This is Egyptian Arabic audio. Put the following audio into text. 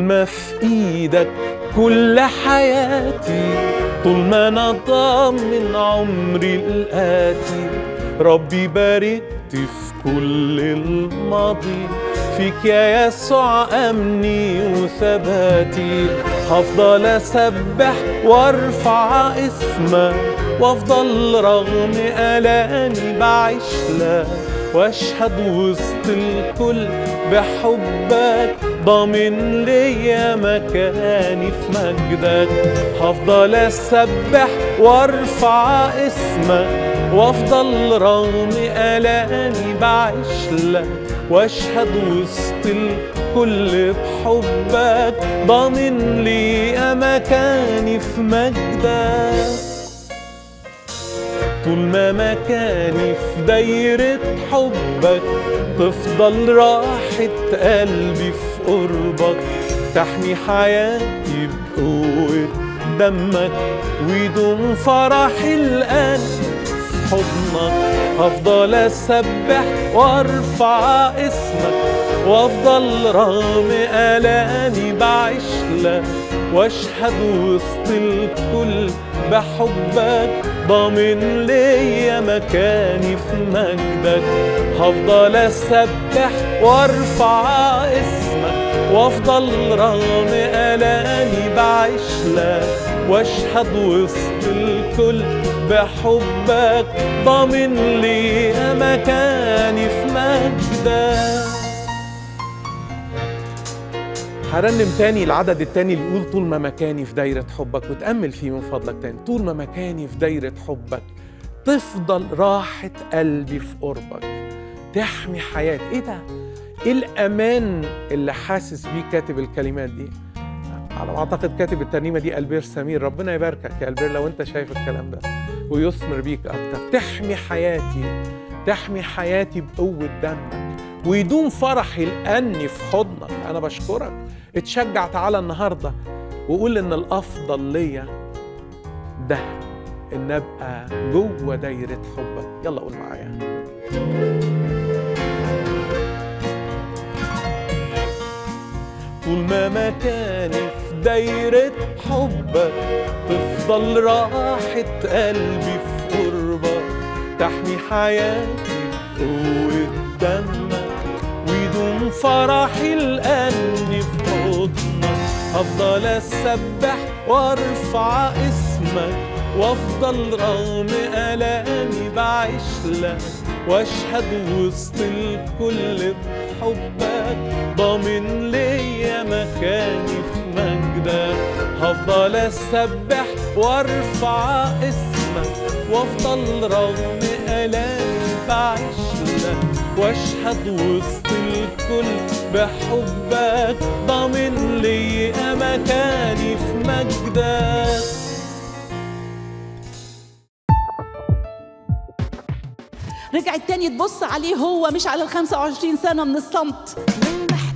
ما في ايدك كل حياتي طول ما انا ضامن عمري الآتي ربي باركت في كل الماضي فيك يا يسوع أمني وثباتي هفضل أسبح وارفع اسمك وافضل رغم آلامي بعيش لك واشهد وسط الكل بحبك ضامن ليا مكاني في مجدك هفضل اسبح وارفع اسمك وافضل رغم الامي بعيش لك واشهد وسط الكل بحبك ضامن ليا مكاني في مجدك طول ما مكاني في دايرة حبك تفضل راحة قلبي في قربك تحمي حياتي بقوة دمك ويدوم فرحي الآن في حضنك هفضل أسبح وارفع اسمك وافضل رغم آلامي بعيش لك واشهد وسط الكل بحبك ضامن ليا مكاني في مجدك هفضل اسبح وارفع اسمك وافضل رغم الامي بعيش لك واشهد وسط الكل بحبك ضامن ليا مكاني في مجدك هرنم تاني العدد التاني اللي يقول طول ما مكاني في دايرة حبك وتأمل فيه من فضلك تاني طول ما مكاني في دايرة حبك تفضل راحة قلبي في قربك تحمي حياتي ايه ده؟ ايه الأمان اللي حاسس بيه كاتب الكلمات دي؟ على ما اعتقد كاتب الترنيمة دي ألبير سمير ربنا يباركك يا ألبير لو انت شايف الكلام ده ويثمر بيك أكتر تحمي حياتي تحمي حياتي بقوة دمك ويدوم فرحي لأني في حضنك أنا بشكرك اتشجع تعالى النهاردة وقول إن الأفضل ليا ده إن أبقى جوه دايرة حبك يلا قول معايا طول ما مكاني في دايرة حبك تفضل راحة قلبي في قربك تحمي حياتي بقوة دمك ويدوم فرحي لأني في حضنك هفضل أسبح وارفع اسمك وافضل رغم الامي بعيش لك واشهد وسط الكل بحبك ضامن ليا مكاني في مجدك هفضل اسبح وارفع اسمك وافضل رغم الامي بعيش لك واشهد وسط الكل بحبك ضامن ليا مكاني في مجدك رجعت تاني تبص عليه هو مش على ال 25 سنة من الصمت من بحبك